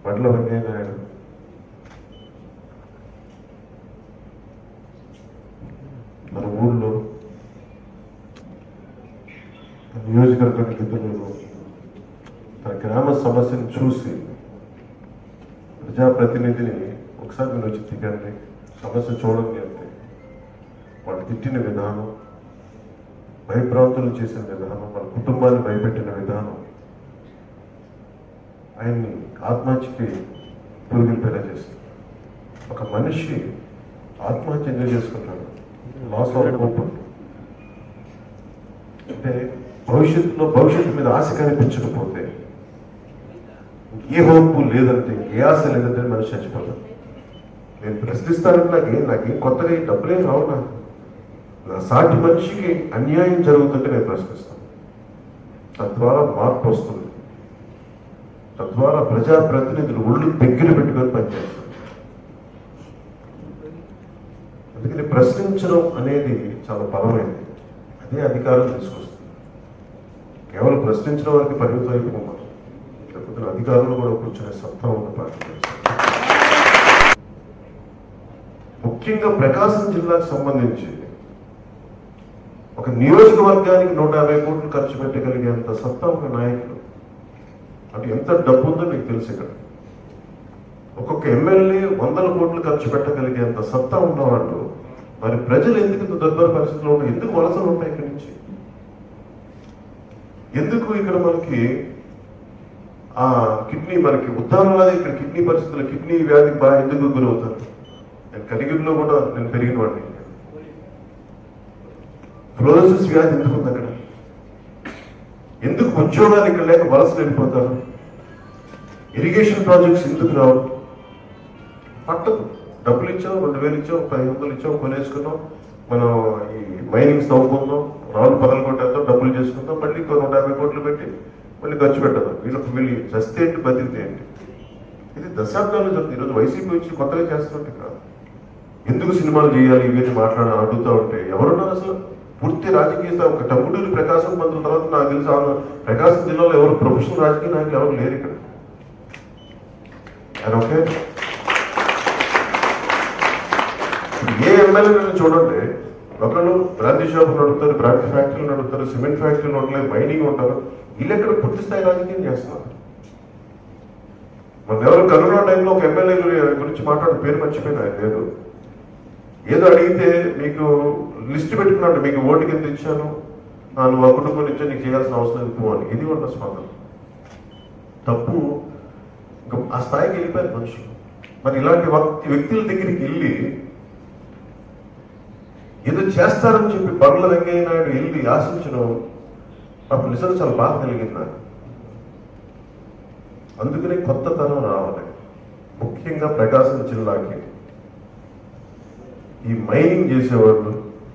బండ్ల వెంకయ్య నాయుడు మన ఊళ్ళో మన నియోజకవర్గానికి ఎదురు తన గ్రామ సమస్యను చూసి ప్రజాప్రతినిధిని ఒకసారి మీరు వచ్చి దిగండి సమస్య చూడండి అంటే వాళ్ళు తిట్టిన విధానం భయభ్రాంతులు చేసిన విధానం వాళ్ళ కుటుంబాన్ని భయపెట్టిన విధానం ఆయన్ని ఆత్మహత్యకి పురుగులు చేస్తుంది ఒక మనిషి ఆత్మహత్య ఎందుకు చేసుకుంటాడు లాస్ ఆఫ్ హోప్ అంటే భవిష్యత్తులో భవిష్యత్తు మీద ఆశ కనిపించకపోతే ఏ హోప్ లేదంటే ఏ ఆశ లేదంటే మనిషి చచ్చిపోతాడు నేను ప్రశ్నిస్తానంటే నాకేం నాకేం కొత్తగా ఈ డబ్బులేం రావు నాకు నా సాటి మనిషికి అన్యాయం జరుగుతుంటే నేను ప్రశ్నిస్తాను తద్వారా మార్పు వస్తుంది తద్వారా ప్రజాప్రతినిధులు ఒళ్ళు దగ్గర పెట్టుకొని పనిచేస్తారు అందుకని ప్రశ్నించడం అనేది చాలా బలమైనది అదే అధికారం తీసుకొస్తుంది కేవలం ప్రశ్నించడం వరకు పరిమితం అయిపోమా లేకపోతే అధికారులు కూడా కూర్చునే సత్తా ఉన్న పార్టీ ముఖ్యంగా ప్రకాశం జిల్లాకు సంబంధించి ఒక నియోజకవర్గానికి నూట యాభై కోట్లు ఖర్చు పెట్టగలిగేంత సత్తా ఒక నాయకుడు అంటే ఎంత డబ్బు ఉందో మీకు తెలుసు ఇక్కడ ఒక్కొక్క ఎమ్మెల్యే వందల కోట్లు ఖర్చు పెట్టగలిగేంత సత్తా ఉన్నవాళ్ళు మరి ప్రజలు ఎందుకు ఇంత దుర్భర పరిస్థితుల్లో ఉంటాయి ఎందుకు వలసలు ఉంటాయి ఇక్కడి నుంచి ఎందుకు ఇక్కడ మనకి ఆ కిడ్నీ మనకి ఉద్దానంలాగా ఇక్కడ కిడ్నీ పరిస్థితులు కిడ్నీ వ్యాధికి బాగా ఎందుకు గురవుతారు నేను కనిగిరిలో కూడా నేను పెరిగిన వాడిని ఫ్లోరోసిస్ వ్యాధి ఎందుకు ఉంది అక్కడ ఎందుకు ఉద్యోగాలు ఇక్కడ లేక వలసలు వెళ్ళిపోతారు ఇరిగేషన్ ప్రాజెక్ట్స్ ఎందుకు రావు పట్టదు డబ్బులు ఇచ్చాం రెండు వేలు ఇచ్చాం పదిహేను వందలు ఇచ్చాం కొనేసుకున్నాం మనం ఈ మైనింగ్స్ తవ్వుకుందాం రాళ్ళు పగలు కొట్టేద్దాం డబ్బులు చేసుకుందాం మళ్ళీ ఇంకో నూట యాభై కోట్లు పెట్టి మళ్ళీ ఖర్చు పెట్టదాం వీళ్ళకి వీళ్ళు చస్తే ఏంటి బతికితే ఏంటి ఇది దశాబ్దాలు జరుగుతుంది ఈరోజు వైసీపీ వచ్చి కొత్తగా చేస్తుంటే కాదు ఎందుకు సినిమాలు చేయాలి ఇవన్నీ మాట్లాడ అడుగుతూ ఉంటే ఎవరున్నారు అసలు పూర్తి రాజకీయ స్థాయి ఒక టంగుటూరి ప్రకాశం మంత్రుల తర్వాత నాకు తెలిసి ఆ ప్రకాశం జిల్లాలో ఎవరు ప్రొఫెషనల్ రాజకీయ నాయకులు ఎవరు లేరు ఇక్కడ ఆయన ఓకే ఏ ఎమ్మెల్యేలను చూడండి ఒకళ్ళు బ్రాంతి షాపులు నడుపుతారు బ్రాంతి ఫ్యాక్టరీలు నడుపుతారు సిమెంట్ ఫ్యాక్టరీలు ఉండలేదు మైనింగ్ ఉంటారు వీళ్ళు ఎక్కడ పూర్తి స్థాయి రాజకీయం చేస్తున్నారు మన ఎవరు కరోనా టైంలో ఒక ఎమ్మెల్యే గురించి మాట్లాడే పేరు మర్చిపోయినా ఆయన లేదు ఏదో అడిగితే మీకు లిస్ట్ పెట్టుకున్నాడు మీకు ఓటుకి ఎంత ఇచ్చాను ఆ, నువ్వు ఆ కుటుంబం నుంచే నీకు చేయాల్సిన అవసరం లేదు పో అని ఇది ఉన్న స్పందన తప్పు ఇంకా ఆ స్థాయికి వెళ్ళిపోయారు మనుషులు మరి ఇలాంటి వ్యక్తి వ్యక్తుల దగ్గరికి వెళ్ళి ఏదో చేస్తారని చెప్పి బండ్ల వెంకయ్య నాయుడు వెళ్ళి ఆశించడం అప్పుడు నిజంగా చాలా బాధ కలిగింది నాకు అందుకనే కొత్త తరం రావాలి ముఖ్యంగా ప్రకాశం జిల్లాకి ఈ మైనింగ్ చేసేవాళ్ళు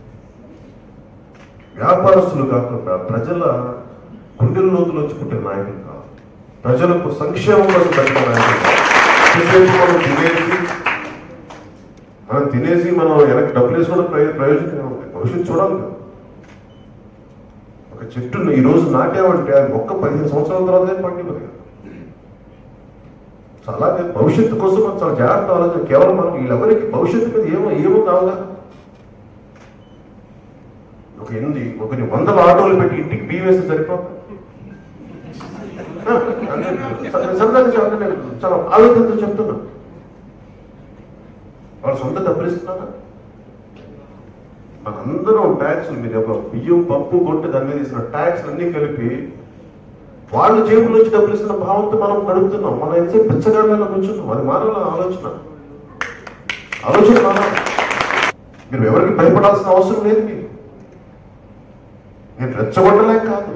వ్యాపారస్తులు కాకుండా ప్రజల గుండెల లోతులు వచ్చి పుట్టిన నాయకులు కాదు ప్రజలకు సంక్షేమం కోసం పెట్టిన నాయకులు కాదు. ఎంతసేపు మనం తినేసి మనం తినేసి మనం వెనక్కి డబ్బులు వేసుకోవడం ప్రయో- ప్రయోజనం ఉంది భవిష్యత్తు చూడాలి కదా ఒక చెట్టును ఈ రోజు నాటామంటే అది ఒక్క పదిహేను సంవత్సరాల తర్వాత పండిపోదు కదా సో అలాగే భవిష్యత్తు కోసం మనం చాలా జాగ్రత్త ఆలోచన కేవలం మనం వీళ్ళెవరికి భవిష్యత్తు మీద ఏమో ఏమో కావుగా ఒక ఎనిమిది ఒకరి వందల ఆటోలు పెట్టి ఇంటికి బియ్యం వేస్తే సరిపోతుంది ఆ, అంటే స- సరదాగా చెప్పండి నేను చాలా ఆలోచనతో చెప్తున్నా వాళ్ళు సొంత డబ్బులు ఇస్తున్నారా మనందరం ట్యాక్స్ మీరు ఒక బియ్యం పప్పు కొంటే దాని మీద ఇస్తున్న ట్యాక్స్ అన్ని కలిపి వాళ్ళు జేబులో వచ్చి డబ్బులు ఇస్తున్న భావంతో మనం నడుపుతున్నాం మనం ఎంతసేపు పిచ్చగాళ్ళలో కూర్చున్నాం అది మారాల ఆలోచన ఆలోచన మారాలి మీరు ఎవరికి భయపడాల్సిన అవసరం లేదు మీకు నేను రెచ్చగొట్టలేక కాదు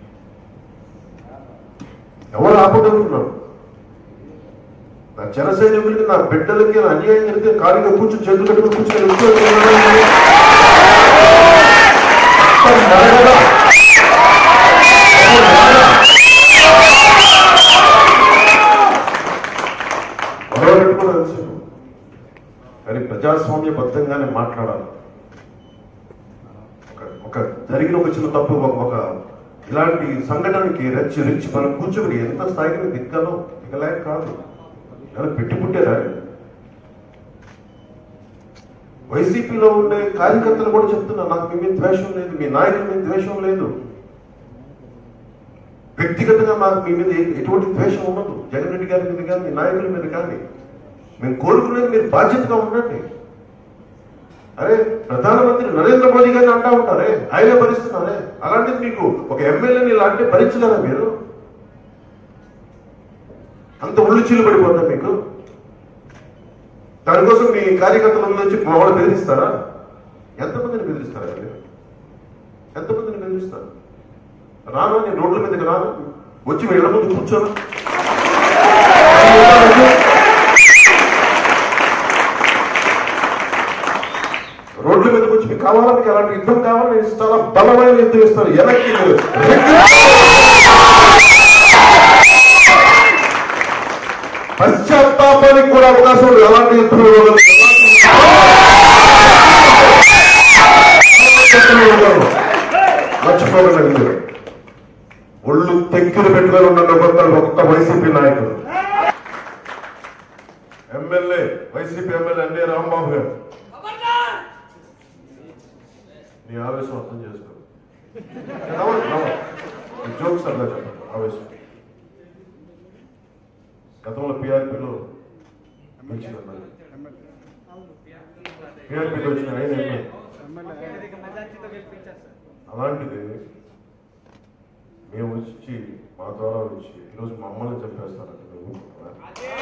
ఎవరు ఆపగలుగుతున్నాను నా జన సైనికులకి నా బిడ్డలకి నా అన్యాయం జరిగితే ఖాళీగా కూర్చొని చేతులు కట్టుకుని కూర్చొని ఉద్యోగం అసలు జరగదా? అసలు జరగదా? గొడవ పెట్టుకోవడం తెలుసు కానీ ప్రజాస్వామ్యబద్ధంగానే మాట్లాడాలి ఒక ఒక జరిగిన ఒక చిన్న తప్పు ఒక ఒక ఇలాంటి సంఘటనకి రెచ్చి రెచ్చి మనం కూర్చొని ఎంత స్థాయికి దిక్కలో దిగలేక కాదు ఎవరు పెట్టి పుట్టారా వైసీపీలో ఉండే కార్యకర్తలు కూడా చెప్తున్నా నాకు మీ మీద ద్వేషం లేదు మీ నాయకుల మీద ద్వేషం లేదు వ్యక్తిగతంగా మాకు మీ మీద ఎ- ఎటువంటి ద్వేషం ఉండదు జగన్ రెడ్డి గారి మీద కానీ మీ నాయకుల మీద కానీ మేము కోరుకునేది మీరు బాధ్యతగా ఉండండి అరే ప్రధానమంత్రి నరేంద్ర మోదీ గారిని అంటా ఉంటారే ఆయనే భరిస్తున్నారే అలాంటిది మీకు ఒక ఎమ్మెల్యేని ఇలా అంటే భరించలేరా మీరు అంత ఒళ్ళు చీలు పడిపోతా మీకు దానికోసం మీ కార్యకర్తల నుంచి మామూలు బెదిరిస్తారా ఎంతమందిని బెదిరిస్తారా మీరు ఎంతమందిని బెదిరిస్తారు రాను నేను రోడ్ల మీదకి రాను వచ్చి మీ ఇళ్ళ ముందు కూర్చోను రోడ్ల మీదకి వచ్చి మీకు కావాలా మీకు అలాంటి యుద్ధం కావాలని నేను చాలా బలమైన యుద్ధం ఇస్తాను వెనక్కి మీరు పశ్చాత్తాపానికి కూడా అవకాశం ఉంది ఎలాంటి యుద్ధం ఇవ్వగలరు? మర్చిపోకండి మీరు ఒళ్ళు తెక్కిలు పెట్టుకొని ఉన్న కొత్త ఒక్క వైసీపీ నాయకులు MLA YCP MLA NA Rambabu garu నీ ఆవేశం అర్థం చేసుకో జోక్స్ అర్థం చెప్పండి ఆవేశం గతంలో పిఆర్పీలో గెలిచిన పిఆర్పీకి వచ్చిన ఆయన ఎమ్మెల్యే. అలాంటిది మేము వచ్చి మా ద్వారా వచ్చి ఈరోజు మమ్మల్ని చెప్పేస్తారంటే మేము ఊరుకుంటామా?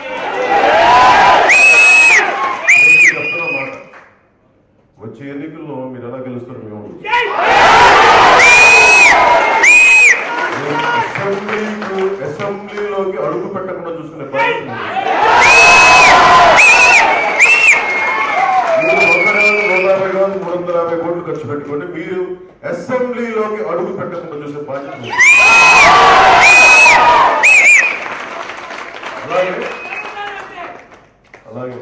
నేను మీకు చెప్తున్న మాట వచ్చే ఎన్నికల్లో మీరు ఎలా గెలుస్తారో మేము మేము అసెంబ్లీకు అసెంబ్లీలోకి అడుగు పెట్టకుండా చూసుకునే బాధ్యత మీది. మీరు వంద కాదు, నూట యాభై కాదు, మూడు వందల యాభై కోట్లు ఖర్చు పెట్టుకోండి మీరు అసెంబ్లీలోకి అడుగు పెట్టకుండా చూసే బాధ్యత మీది. అలాగే అలాగే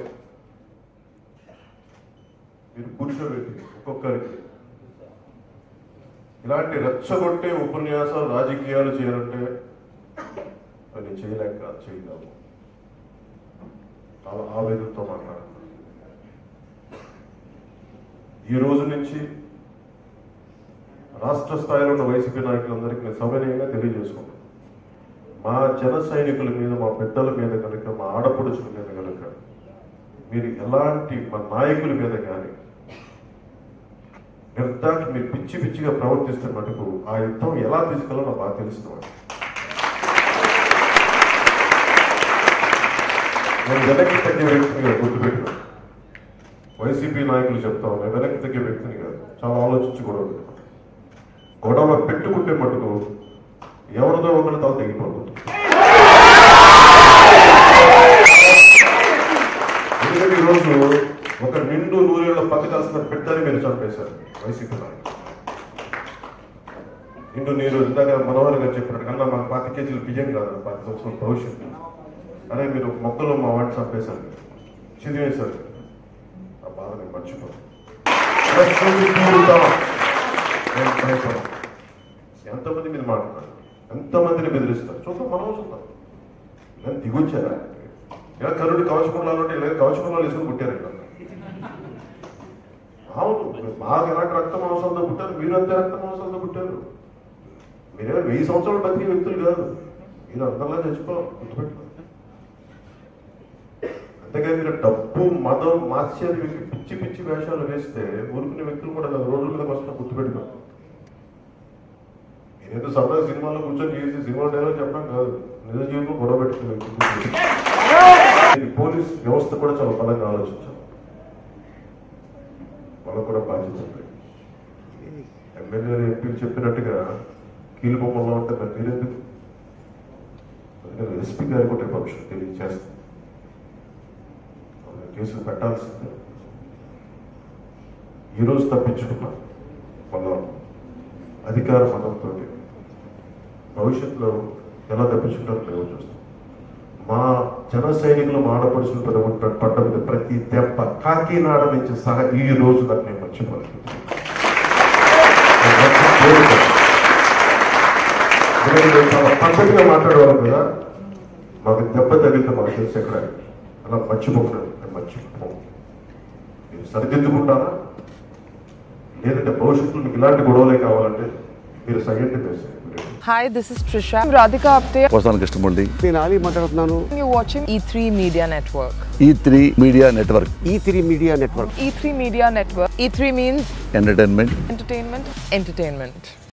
మీరు కూర్చోబెట్టి ఒక్కొక్కరికి ఇలాంటి రెచ్చగొట్టే ఉపన్యాసాలు రాజకీయాలు చేయాలంటే అది చేయలేక చేయగలము చాలా ఆవేదనతో మాట్లాడుతున్నాను ఈ రోజు నుంచి రాష్ట్ర స్థాయిలో ఉన్న వైసీపీ నాయకులందరికీ నేను సవినయంగా తెలియజేసుకున్నాను మా జన సైనికుల మీద మా పెద్దల మీద కనుక మా ఆడపడుచుల మీద కనుక మీరు ఎలాంటి మా నాయకుల మీద కానీ నిర్ధాకి మీరు పిచ్చి పిచ్చిగా ప్రవర్తిస్తే మటుకు ఆ యుద్ధం ఎలా తీసుకెళ్ళాలో నాకు బాగా తెలుస్తుంది నేను వెనక్కి తగ్గే వ్యక్తిని కాదు, గుర్తుపెట్టుకో వైసీపీ నాయకులు చెప్తా ఉన్నా వెనక్కి తగ్గే వ్యక్తిని కాదు చాలా ఆలోచించి గొడవ పెట్టుకో. గొడవ పెట్టుకుంటే మటుకు ఎవరిదో ఒకరి తల తెగిపోతుంది ఎందుకంటే ఈరోజు ఒక నిండు నూరేళ్ల పథకాల్సిన బిడ్డని మీరు చంపేశారు వైసీపీ నాయకులు నిండు నీరు ఇందాక మనోహర్ గారు చెప్పినట్టు కన్నా మాకు పాతి కేజీలు బియ్యం కాదు పాతి సంవత్సరాల భవిష్యత్తు అదే మీరు మొక్కలు మా వాడిని చంపేశారు చిదివేశారు ఆ బాధ నేను మర్చిపోను ప్రస్తుతం తీరుతాం. నేను భయపడను. ఎంతమంది మీద మాట్లాడతారు ఎంతమందిని బెదిరిస్తారు చూద్దాం మనం చూద్దాం ఇలా దిగొచ్చారా ఇలా కరుడు కవచకుండాలు ఉంటే ఇలా కవచకుండాలు వేసుకుని పుట్టారు ఇక్కడ అవును బాగా ఎలాంటి రక్త మాంసాలతో పుట్టారు మీరు అంతే రక్త మాంసాలతో పుట్టారు మీరేమో వెయ్యి సంవత్సరాలు బతికే వ్యక్తులు కాదు మీరు అందరిలా చచ్చిపోవాలి గుర్తుపెట్టుకో అంతేగాని మీరు డబ్బు మతం మార్చేది వ్యక్తి పిచ్చి పిచ్చి వేషాలు వేస్తే ఊరుకునే వ్యక్తులు కూడా కాదు రోడ్ల మీద వస్తున్న గుర్తుపెట్టుకో నేనేదో సరదా సినిమాలో కూర్చొని చేసి సినిమా డైలాగ్ చెప్పడం కాదు నిజ జీవితంలో గొడవ పెట్టుకునే వ్యక్తులు ఇది పోలీస్ వ్యవస్థ కూడా చాలా బలంగా ఆలోచించాలి వాళ్ళకు కూడా బాధ్యత ఉంది ఎమ్మెల్యేలు ఎంపీలు చెప్పినట్టుగా కీలు బొమ్మల్లో ఉంటే మరి మీరెందుకు అందుకని ఎస్పీ గారికి ఒకటి పక్షం తెలియజేస్తాం వాళ్ళ కేసులు పెట్టాల్సిందే ఈరోజు తప్పించుకున్నాం మళ్ళా అధికార మతంతో భవిష్యత్తులో ఎలా తప్పించుకుంటారో మేము చూస్తాం మా జన సైనికులు మా ఆడపడుచులు పడ్డ పడ్డ మీద ప్రతి దెబ్బ కాకినాడ నుంచి సహా ఈ రోజు దాకా నేను మర్చిపోలేదు ఎందుకంటే నేను చాలా పద్ధతిగా మాట్లాడేవాళ్ళం కదా మాకు దెబ్బ తగిలితే మాకు తెలిసి ఎక్కడ అలా మర్చిపోకూడదు అది మర్చిపో మీరు సరిదిద్దుకుంటారా లేదంటే భవిష్యత్తులో మీకు ఇలాంటి గొడవలే కావాలంటే మీరు సైలెంట్ వేసేయండి Hi, this is Trisha. I'm Radhika Apte. వస్తాను కృష్ణమూర్తి నేను ఆలీ మాట్లాడుతున్నాను You're watching E3 Media Network. E three media network E three media network E3 Media Network. E3 means entertainment entertainment, entertainment.